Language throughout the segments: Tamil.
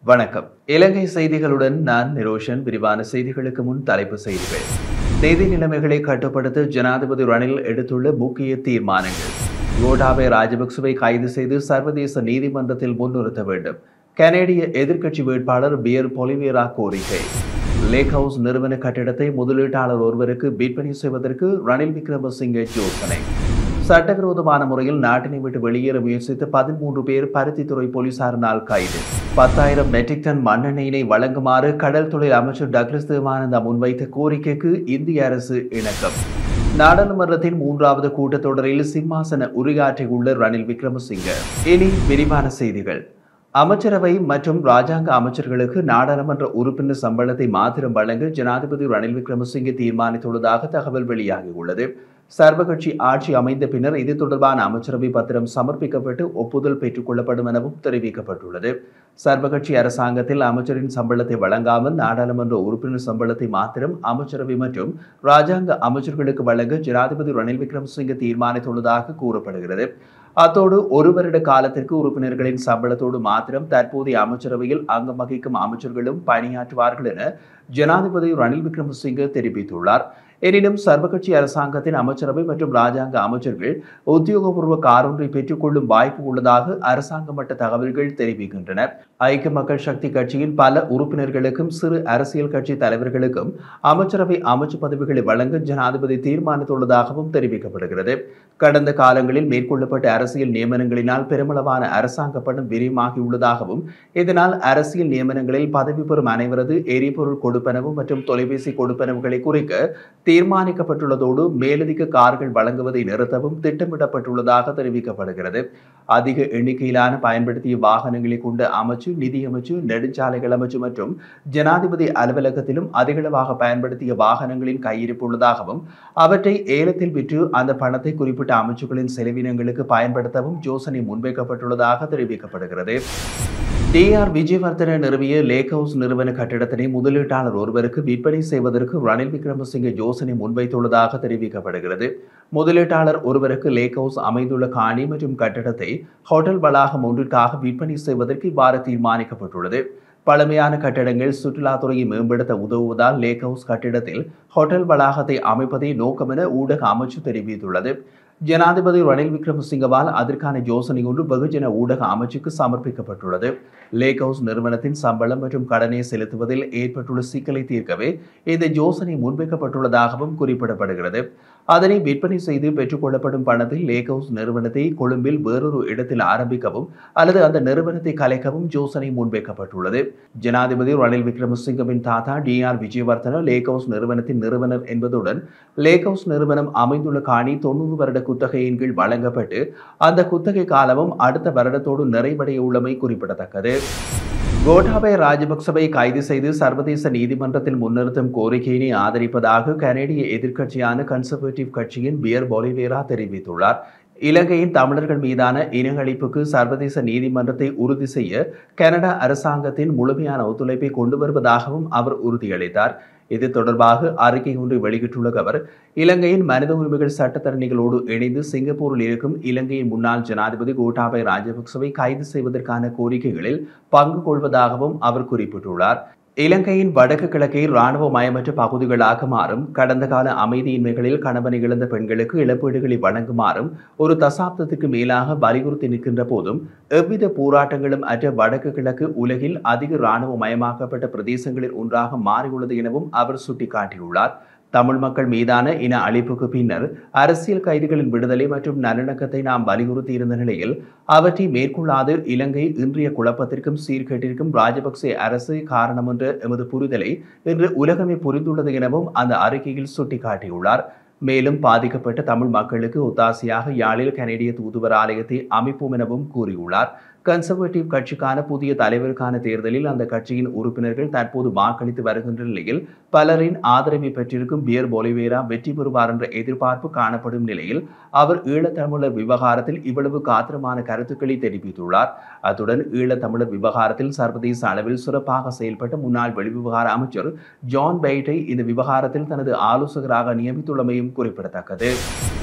வணக்கம் இலங்கை செய்திகளுடன் நான் நிரோஷன் விரிவான செய்திகளுக்கு முன் தலைப்பு செய்திகள் நிதி நிலைமைகளை கட்டுப்படுத்த ஜனாதிபதி ரணில் எடுத்துள்ள முக்கிய தீர்மானங்கள் கோட்டாபய ராஜபக்சவை கைது செய்து சர்வதேச நீதிமன்றத்தில் முன்னிறுத்த வேண்டும் கனேடிய எதிர்க்கட்சி வேட்பாளர் பியர் பொலிவேரா கோரிக்கை லேக் ஹவுஸ் நிறுவன கட்டிடத்தை முதலீட்டாளர் ஒருவருக்கு விற்பனை செய்வதற்கு ரணில் விக்ரமசிங்கே யோசனை சட்டவிரோதமான முறையில் நாட்டினை விட்டு வெளியேற முயற்சித்த பதிமூன்று பேர் பருத்தித்துறை போலீசாரினால் கைது பத்தாயிரம் மெட்ரிக் டன் மண்ணெண்ணெயினை வழங்குமாறு கடல் தொழில் அமைச்சர் டக்ளஸ் தேவானந்தா முன்வைத்த கோரிக்கைக்கு இந்திய அரசு இணக்கம் நாடாளுமன்றத்தின் மூன்றாவது கூட்டத்தொடரில் சிம்மாசன உரையாற்றியுள்ள ரணில் விக்ரமசிங்க இனி விரிவான செய்திகள் அமைச்சரவை மற்றும் ராஜாங்க அமைச்சர்களுக்கு நாடாளுமன்ற உறுப்பினர் சம்பளத்தை மாத்திரம் வழங்க ஜனாதிபதி ரணில் விக்ரமசிங்கே தீர்மானித்துள்ளதாக தகவல் வெளியாகியுள்ளது சர்வகட்சி ஆட்சி அமைந்த பின்னர் இது தொடர்பான அமைச்சரவை பத்திரம் சமர்ப்பிக்கப்பட்டு ஒப்புதல் பெற்றுக் கொள்ளப்படும் எனவும் தெரிவிக்கப்பட்டுள்ளது சர்வகட்சி அரசாங்கத்தில் அமைச்சரின் சம்பளத்தை வழங்காமல் நாடாளுமன்ற உறுப்பினர் சம்பளத்தை மாத்திரம் அமைச்சரவை மற்றும் ராஜாங்க அமைச்சர்களுக்கு வழங்க ஜனாதிபதி ரணில் விக்ரமசிங்கே தீர்மானித்துள்ளதாக கூறப்படுகிறது அத்தோடு ஒரு வருட காலத்திற்கு உறுப்பினர்களின் சம்பளத்தோடு மாத்திரம் தற்போதைய அமைச்சரவையில் அங்கம் வகிக்கும் அமைச்சர்களும் பணியாற்றுவார்கள் என ஜனாதிபதி ரணில் விக்ரமசிங்கே தெரிவித்துள்ளார் எனினும் சர்வகட்சி அரசாங்கத்தின் அமைச்சரவை மற்றும் ராஜாங்க அமைச்சர்கள் உத்தியோகபூர்வ காரொன்றை பெற்றுக்கொள்ளும் வாய்ப்பு உள்ளதாக அரசாங்க மட்ட தகவல்கள் தெரிவிக்கின்றன ஐக்கிய மக்கள் சக்தி கட்சியின் பல உறுப்பினர்களுக்கும் சிறு அரசியல் கட்சி தலைவர்களுக்கும் அமைச்சரவை அமைச்சு பதவிகளை வழங்க ஜனாதிபதி தீர்மானித்துள்ளதாகவும் தெரிவிக்கப்படுகிறது கடந்த காலங்களில் மேற்கொள்ளப்பட்ட அரசியல் நியமனங்களினால் பெருமளவான அரசாங்க பணம் விரியமாகியுள்ளதாகவும் இதனால் அரசியல் நியமனங்களில் பதவி பெறும் அனைவரது எரிபொருள் கொடுப்பனவு மற்றும் தொலைபேசி கொடுப்பனவுகளை குறைக்க தீர்மானிக்கப்பட்டுள்ளதோடு மேலதிக கார்கள் வழங்குவதை நிறுத்தவும் திட்டமிடப்பட்டுள்ளதாக தெரிவிக்கப்படுகிறது அதிக எண்ணிக்கையிலான பயன்படுத்திய வாகனங்களை கொண்ட அமைச்சு நிதியமைச்சு நெடுஞ்சாலைகள் அமைச்சு மற்றும் ஜனாதிபதி அலுவலகத்திலும் அதிகளவாக பயன்படுத்திய வாகனங்களின் கையிருப்பு உள்ளதாகவும் அவற்றை ஏலத்தில் விற்று அந்த பணத்தை குறிப்பிட்ட அமைச்சுகளின் செலவினங்களுக்கு பயன்படுத்தவும் யோசனை முன்வைக்கப்பட்டுள்ளதாக தெரிவிக்கப்படுகிறது டிஆர் விஜயவர்தன நிறுவிய லேக் ஹவுஸ் நிறுவன கட்டிடத்தினை முதலீட்டாளர் ஒருவருக்கு விற்பனை செய்வதற்கு ரணில் விக்ரமசிங்கே யோசனை முன்வைத்துள்ளதாக தெரிவிக்கப்படுகிறது முதலீட்டாளர் ஒருவருக்கு லேக் ஹவுஸ் அமைந்துள்ள காணி மற்றும் கட்டிடத்தை ஹோட்டல் வளாகம் ஒன்றிற்காக விற்பனை செய்வதற்கு இவ்வாறு தீர்மானிக்கப்பட்டுள்ளது பழமையான கட்டடங்கள் சுற்றுலாத்துறையை மேம்படுத்த உதவுவதால் லேக் ஹவுஸ் கட்டிடத்தில் ஹோட்டல் வளாகத்தை அமைப்பதே நோக்கமென ஊடக அமைச்சு தெரிவித்துள்ளது ஜனாதிபதி ரணில் விக்ரமசிங்கவால் அதற்கான யோசனை ஒன்று வெகுஜன ஊடக அமைச்சுக்கு சமர்ப்பிக்கப்பட்டுள்ளது லேக் ஹவுஸ் நிறுவனத்தின் சம்பளம் மற்றும் கடனை செலுத்துவதில் ஏற்பட்டுள்ள சிக்கலை தீர்க்கவே இந்த யோசனை முன்வைக்கப்பட்டுள்ளதாகவும் குறிப்பிடப்படுகிறது அதனை விற்பனை செய்து பெற்றுக்கொள்ளப்படும் பணத்தில் லேக் ஹவுஸ் நிறுவனத்தை கொழும்பில் வேறொரு இடத்தில் ஆரம்பிக்கவும் அல்லது அந்த நிறுவனத்தை கலைக்கவும் யோசனை முன்வைக்கப்பட்டுள்ளது ஜனாதிபதி ரணில் விக்ரமசிங்கவின் தாத்தா D R Wijewardena Lake House நிறுவனத்தின் நிறுவனர் என்பதுடன் லேக் ஹவுஸ் நிறுவனம் அமைந்துள்ள காணி தொண்ணூறு வருட குத்தகையின் கீழ் வழங்கப்பட்டு அந்த குத்தகை காலமும் அடுத்த வருடத்தோடு நிறைவடைய உள்ளமை குறிப்பிடத்தக்கது கோட்டாபய ராஜபக்சவை கைது செய்து சர்வதேச நீதிமன்றத்தில் முன்னிறுத்தும் கோரிக்கையினை ஆதரிப்பதாக கனேடிய எதிர்க்கட்சியான கன்சர்வேட்டிவ் கட்சியின் பியர் பொலிவேரா தெரிவித்துள்ளார் இலங்கையின் தமிழர்கள் மீதான இனஅழிப்புக்கு சர்வதேச நீதிமன்றத்தை உறுதி செய்ய கனடா அரசாங்கத்தின் முழுமையான ஒத்துழைப்பை கொண்டு வருவதாகவும் அவர் உறுதியளித்தார் இது தொடர்பாக அறிக்கை ஒன்றை வெளியிட்டுள்ள அவர் இலங்கையின் மனித உரிமைகள் சட்டத்தரணிகளோடு இணைந்து சிங்கப்பூரில் இருக்கும் இலங்கையின் முன்னாள் ஜனாதிபதி கோட்டாபய ராஜபக்சவை கைது செய்வதற்கான கோரிக்கைகளில் பங்கு கொள்வதாகவும் அவர் குறிப்பிட்டுள்ளார் இலங்கையின் வடக்கு கிழக்கை இராணுவ மயமற்ற பகுதிகளாக மாறும் கடந்த கால அமைதியின்மைகளில் கணவனை இழந்த பெண்களுக்கு இழப்பீடுகளை வழங்குமாறும் ஒரு தசாப்தத்துக்கு மேலாக வலியுறுத்தி நிற்கின்ற போதும் எவ்வித போராட்டங்களும் அற்ற வடக்கு கிழக்கு உலகில் அதிக இராணுவ மயமாக்கப்பட்ட பிரதேசங்களில் ஒன்றாக மாறியுள்ளது எனவும் அவர் சுட்டிக்காட்டியுள்ளார் தமிழ் மக்கள் மீதான இன அழிப்புக்கு பின்னர் அரசியல் கைதிகளின் விடுதலை மற்றும் நல்லிணக்கத்தை நாம் வலியுறுத்தி இருந்த நிலையில் அவற்றை மேற்கொள்ளாது இலங்கை இன்றைய குழப்பத்திற்கும் சீர்கேட்டிற்கும் ராஜபக்சே அரசு காரணம் என்ற எமது புரிதலை இன்று உலகமே புரிந்துள்ளது எனவும் அந்த அறிக்கையில் சுட்டிக்காட்டியுள்ளார் மேலும் பாதிக்கப்பட்ட தமிழ் மக்களுக்கு ஒத்தாசையாக யாழில் கனேடிய தூதுவர் ஆலயத்தை அமைப்போம் எனவும் கூறியுள்ளார் கன்சர்வேட்டிவ் கட்சிக்கான புதிய தலைவருக்கான தேர்தலில் அந்த கட்சியின் உறுப்பினர்கள் தற்போது வாக்களித்து வருகின்ற நிலையில் பலரின் ஆதரவை பெற்றிருக்கும் பியர் பொலிவேரா வெற்றி பெறுவார் என்ற எதிர்பார்ப்பு காணப்படும் நிலையில் அவர் ஈழத்தமிழர் விவகாரத்தில் இவ்வளவு காத்திரமான கருத்துக்களை தெரிவித்துள்ளார் அத்துடன் ஈழத்தமிழர் விவகாரத்தில் சர்வதேச அளவில் சிறப்பாக செயல்பட்ட முன்னாள் வெளிவிவகார அமைச்சர் ஜான் பெய்ட்டை இந்த விவகாரத்தில் தனது ஆலோசகராக நியமித்துள்ளமையும் குறிப்பிடத்தக்கது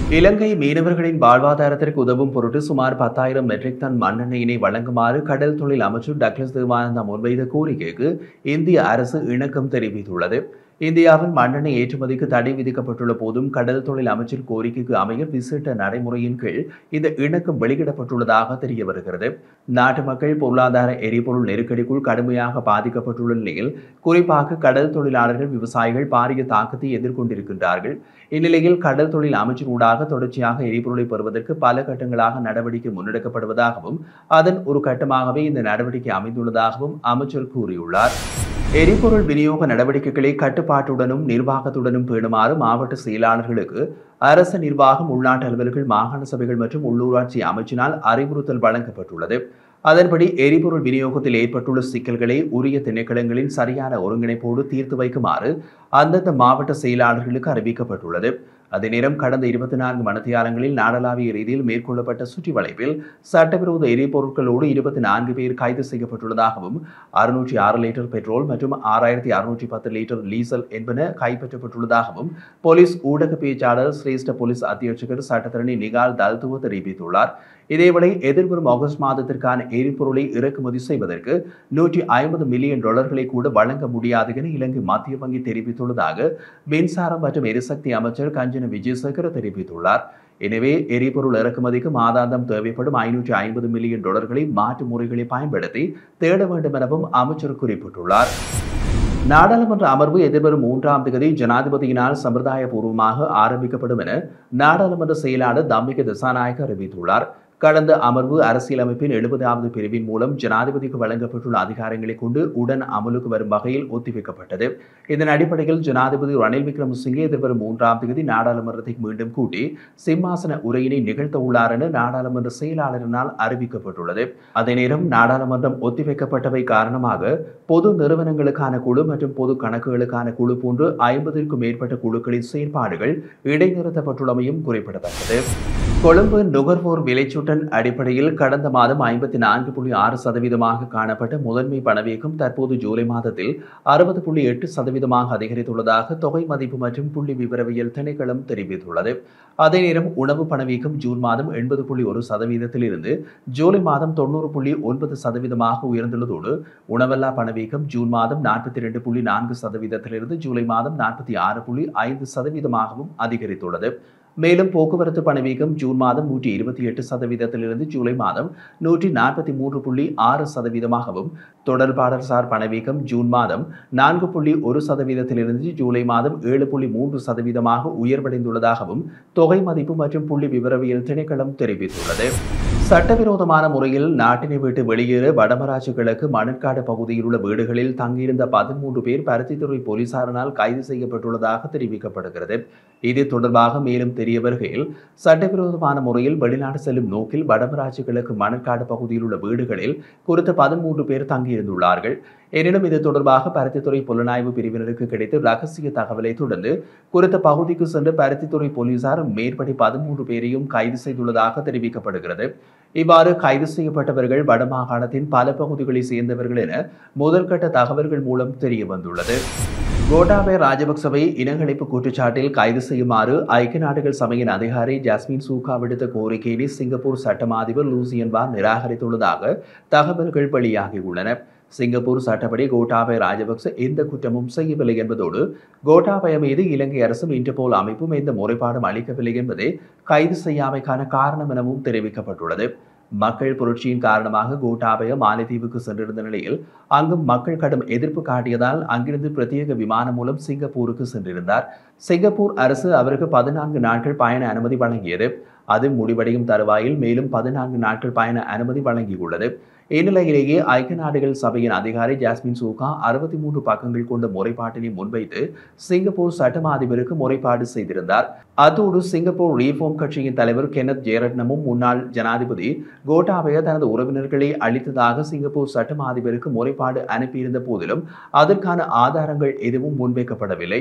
இலங்கை மீனவர்களின் வாழ்வாதாரத்திற்கு உதவும் பொருட்டு சுமார் பத்தாயிரம் மெட்ரிக் டன் மண்ணெண்ணெயினை வழங்குமாறு கடல் தொழில் அமைச்சர் டக்ளஸ் தேவானந்தா முன்வைத்த கோரிக்கைக்கு இந்திய அரசு இணக்கம் தெரிவித்துள்ளது இந்தியாவில் மண்ணெண்ணெய் ஏற்றுமதிக்கு தடை விதிக்கப்பட்டுள்ள போதும் கடல் தொழில் அமைச்சர் கோரிக்கைக்கு அமைய விசேட நடைமுறையின் கீழ் இந்த இணக்கம் வெளியிடப்பட்டுள்ளதாக தெரிய வருகிறது நாட்டு மக்கள் பொருளாதார எரிபொருள் நெருக்கடிக்குள் கடுமையாக பாதிக்கப்பட்டுள்ள நிலையில் குறிப்பாக கடல் தொழிலாளர்கள் விவசாயிகள் பாரிய தாக்கத்தை எதிர்கொண்டிருக்கின்றார்கள் இந்நிலையில் கடல் தொழில் அமைச்சர் ஊடாக தொடர்ச்சியாக எரிபொருளை பெறுவதற்கு பல கட்டங்களாக நடவடிக்கை முன்னெடுக்கப்படுவதாகவும் அதன் ஒரு கட்டமாகவே இந்த நடவடிக்கை அமைந்துள்ளதாகவும் அமைச்சர் கூறியுள்ளார் எரிபொருள் விநியோக நடவடிக்கைகளை கட்டுப்பாட்டுடனும் நிர்வாகத்துடனும் பேணுமாறு மாவட்ட செயலாளர்களுக்கு அரசு நிர்வாகம் உள்நாட்டு அலுவலர்கள் மாகாண சபைகள் மற்றும் உள்ளூராட்சி அமைச்சினால் அறிவுறுத்தல் வழங்கப்பட்டுள்ளது அதன்படி எரிபொருள் விநியோகத்தில் ஏற்பட்டுள்ள சிக்கல்களை உரிய திணைக்களங்களின் சரியான ஒருங்கிணைப்போடு தீர்த்து வைக்குமாறு அந்தந்த மாவட்ட செயலாளர்களுக்கு அறிவிக்கப்பட்டுள்ளது அதே நேரம் கடந்த இருபத்தி நான்கு மணித்தியாலங்களில் நாடளாவிய ரீதியில் மேற்கொள்ளப்பட்ட சுற்றி வளைப்பில் சட்டவிரோத எரிபொருட்களோடு இருபத்தி நான்கு பேர் கைது செய்யப்பட்டுள்ளதாகவும் அறுநூற்றி ஆறு லிட்டர் பெட்ரோல் மற்றும் ஆறாயிரத்தி அறுநூற்றி பத்து லிட்டர் டீசல் என்பன கைப்பற்றப்பட்டுள்ளதாகவும் போலீஸ் ஊடக பேச்சாளர் சிரேஷ்ட போலீஸ் அத்தியட்சகர் சட்டத்தரணி நிகால் தல்துவ தெரிவித்துள்ளார் இதேவேளை எதிர்வரும் ஆகஸ்ட் மாதத்திற்கான எரிபொருளை இறக்குமதி செய்வதற்கு நூற்றி ஐம்பது மில்லியன் டாலர்களை கூட வழங்க முடியாது என இலங்கை மத்திய வங்கி தெரிவித்துள்ளதாக மின்சாரம் மற்றும் எரிசக்தி அமைச்சர் கஞ்சன விஜயசேகர தெரிவித்துள்ளார் எனவே எரிபொருள் இறக்குமதிக்கு மாதாந்தம் தேவைப்படும் ஐநூற்றி ஐம்பது மில்லியன் டாலர்களை மாற்று முறைகளை பயன்படுத்தி தேட வேண்டும் எனவும் அமைச்சர் குறிப்பிட்டுள்ளார் நாடாளுமன்ற அமர்வு எதிர்வரும் மூன்றாம் தேதி ஜனாதிபதியினால் சம்பிரதாயபூர்வமாக ஆரம்பிக்கப்படும் என நாடாளுமன்ற செயலாளர் தம்பிக திசாநாயக்க அறிவித்துள்ளார் கடந்த அமர்வு அரசியலமைப்பின் எழுபதாவது பிரிவின் மூலம் ஜனாதிபதிக்கு வழங்கப்பட்டுள்ள அதிகாரங்களை கொண்டு உடன் அமலுக்கு வரும் வகையில் ஒத்திவைக்கப்பட்டது இதன் அடிப்படையில் ஜனாதிபதி ரணில் விக்ரமசிங்கே எதிர்வரும் மூன்றாம் தேதி நாடாளுமன்றத்தை மீண்டும் கூட்டி சிம்மாசன உரையினை நிகழ்த்த உள்ளார் என நாடாளுமன்ற செயலாளரினால் அறிவிக்கப்பட்டுள்ளது அதே நேரம் நாடாளுமன்றம் ஒத்திவைக்கப்பட்டவை காரணமாக பொது நிறுவனங்களுக்கான குழு மற்றும் பொது கணக்குகளுக்கான குழு போன்று ஐம்பதிற்கும் மேற்பட்ட குழுக்களின் செயற்பாடுகள் இடைநிறுத்தப்பட்டுள்ளமையும் குறிப்பிடத்தக்கது கொழும்பு நுகர்வோர் விலைச்சுட்டன் அடிப்படையில் கடந்த மாதம் ஐம்பத்தி நான்கு புள்ளி ஆறு சதவீதமாக காணப்பட்ட முதன்மை பணவீக்கம் தற்போது ஜூலை மாதத்தில் அறுபது புள்ளி எட்டு சதவீதமாக அதிகரித்துள்ளதாக தொகை மதிப்பு மற்றும் புள்ளி விவரவியல் திணைக்களம் தெரிவித்துள்ளது அதே நேரம் உணவு பணவீக்கம் ஜூன் மாதம் எண்பது புள்ளி ஒரு சதவீதத்திலிருந்து ஜூலை மாதம் தொண்ணூறு புள்ளி ஒன்பது சதவீதமாக உயர்ந்துள்ளதோடு உணவல்லா பணவீக்கம் ஜூன் மாதம் நாற்பத்தி இரண்டு புள்ளி நான்கு சதவீதத்திலிருந்து ஜூலை மாதம் நாற்பத்தி ஆறு புள்ளி ஐந்து சதவீதமாகவும் அதிகரித்துள்ளது மேலும் போக்குவரத்து பணவீக்கம் ஜூன் மாதம் நூற்றி இருபத்தி எட்டு சதவீதத்திலிருந்து ஜூலை மாதம் நூற்றி நாற்பத்தி மூன்று புள்ளி ஆறு சதவீதமாகவும் தொடர்பாடல் சார் பணவீக்கம் ஜூன் மாதம் நான்கு புள்ளி ஒரு சதவீதத்திலிருந்து ஜூலை மாதம் ஏழு புள்ளி மூன்று சதவீதமாக உயர்வடைந்துள்ளதாகவும் தொகை மதிப்பு மற்றும் புள்ளி விவரவியல் திணைக்களம் தெரிவித்துள்ளது சட்டவிரோதமான முறையில் நாட்டினை விட்டு வெளியேற வடமராட்சி கிழக்கு மணற்காடு பகுதியில் உள்ள வீடுகளில் தங்கியிருந்த பதிமூன்று பேர் பருத்தித்துறை போலீசாரினால் கைது செய்யப்பட்டுள்ளதாக தெரிவிக்கப்படுகிறது இது தொடர்பாக மேலும் தெரிய வருகையில் சட்டவிரோதமான முறையில் வெளிநாடு செல்லும் நோக்கில் வடமராட்சி கிழக்கு மணற்காடு பகுதியில் உள்ள வீடுகளில் குறித்த பதிமூன்று பேர் தங்கியிருந்துள்ளார்கள் எனினும் இது தொடர்பாக பருத்தித்துறை புலனாய்வு பிரிவினருக்கு கிடைத்த ரகசிய தகவலை தொடர்ந்து குறித்த பகுதிக்கு சென்று பருத்தித்துறை போலீசார் மேற்படி பதிமூன்று பேரையும் கைது செய்துள்ளதாக தெரிவிக்கப்படுகிறது இவ்வாறு கைது செய்யப்பட்டவர்கள் வடமாகாணத்தின் பல பகுதிகளைச் சேர்ந்தவர்கள் என முதல்கட்ட தகவல்கள் மூலம் தெரிய வந்துள்ளது கோட்டாபய ராஜபக்சவை இனங்களிப்பு குற்றச்சாட்டில் கைது செய்யுமாறு ஐக்கிய நாடுகள் சபையின் அதிகாரி ஜாஸ்மின் சூகா விடுத்த கோரிக்கையை சிங்கப்பூர் சட்டமா அதிபர் லூசியன் பார் நிராகரித்துள்ளதாக தகவல்கள் வெளியாகியுள்ளன சிங்கப்பூர் சட்டப்படி கோட்டாபய ராஜபக்ச எந்த குற்றமும் செய்யவில்லை என்பதோடு கோட்டாபய மீது இலங்கை அரசும் இன்டர்போல் அமைப்பும் எந்த முறைப்பாடும் அளிக்கவில்லை என்பதே கைது செய்யாமைக்கான காரணம் எனவும் தெரிவிக்கப்பட்டுள்ளது மக்கள் புரட்சியின் காரணமாக கோட்டாபய மாலைத்தீவுக்கு சென்றிருந்த நிலையில் அங்கும் மக்கள் கடும் எதிர்ப்பு காட்டியதால் அங்கிருந்து பிரத்யேக விமானம் மூலம் சிங்கப்பூருக்கு சென்றிருந்தார் சிங்கப்பூர் அரசு அவருக்கு பதினான்கு நாட்கள் பயண அனுமதி வழங்கியது அது முடிவடையும் தருவாயில் மேலும் பதினான்கு நாட்கள் பயண அனுமதி வழங்கியுள்ளது இந்நிலையிலேயே ஐக்கிய நாடுகள் சபையின் அதிகாரி ஜாஸ்மின் சூகா அறுபத்தி மூன்று பக்கங்கள் கொண்ட முறைப்பாட்டினை முன்வைத்து சிங்கப்பூர் சட்டமா அதிபருக்கு முறைப்பாடு செய்திருந்தார் அத்தோடு சிங்கப்பூர் ரீஃபார்ம் கட்சியின் தலைவர் கெனத் ஜெயரட்னமும் முன்னாள் ஜனாதிபதி கோட்டாபய தனது உறவினர்களை அளித்ததாக சிங்கப்பூர் சட்டமா அதிபருக்கு முறைப்பாடு அனுப்பியிருந்த போதிலும் அதற்கான ஆதாரங்கள் எதுவும் முன்வைக்கப்படவில்லை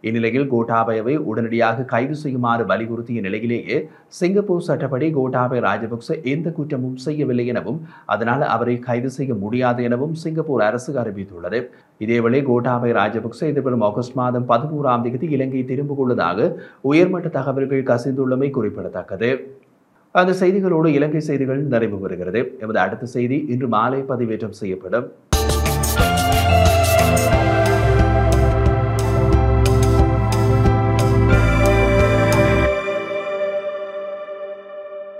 இந்நிலையில் கோட்டாபயவை உடனடியாக கைது செய்யுமாறு வலியுறுத்திய நிலையிலேயே சிங்கப்பூர் சட்டப்படி கோட்டாபய ராஜபக்ச எந்த குற்றமும் செய்யவில்லை எனவும் அதனால் அவரை கைது செய்ய முடியாது எனவும் சிங்கப்பூர் அரசு அறிவித்துள்ளது இதேவேளை கோட்டாபய ராஜபக்ச எதிர்வரும் ஆகஸ்ட் மாதம் பதிமூறாம் தேதி இலங்கை திரும்பிக் கொள்வதாக உயர்மட்ட தகவல்கள் கசிந்துள்ளமை குறிப்பிடத்தக்கது அந்த செய்திகளோடு இலங்கை செய்திகள் நிறைவு பெறுகிறது எமது அடுத்த செய்தி இன்று மாலை பதிவேற்றம் செய்யப்படும்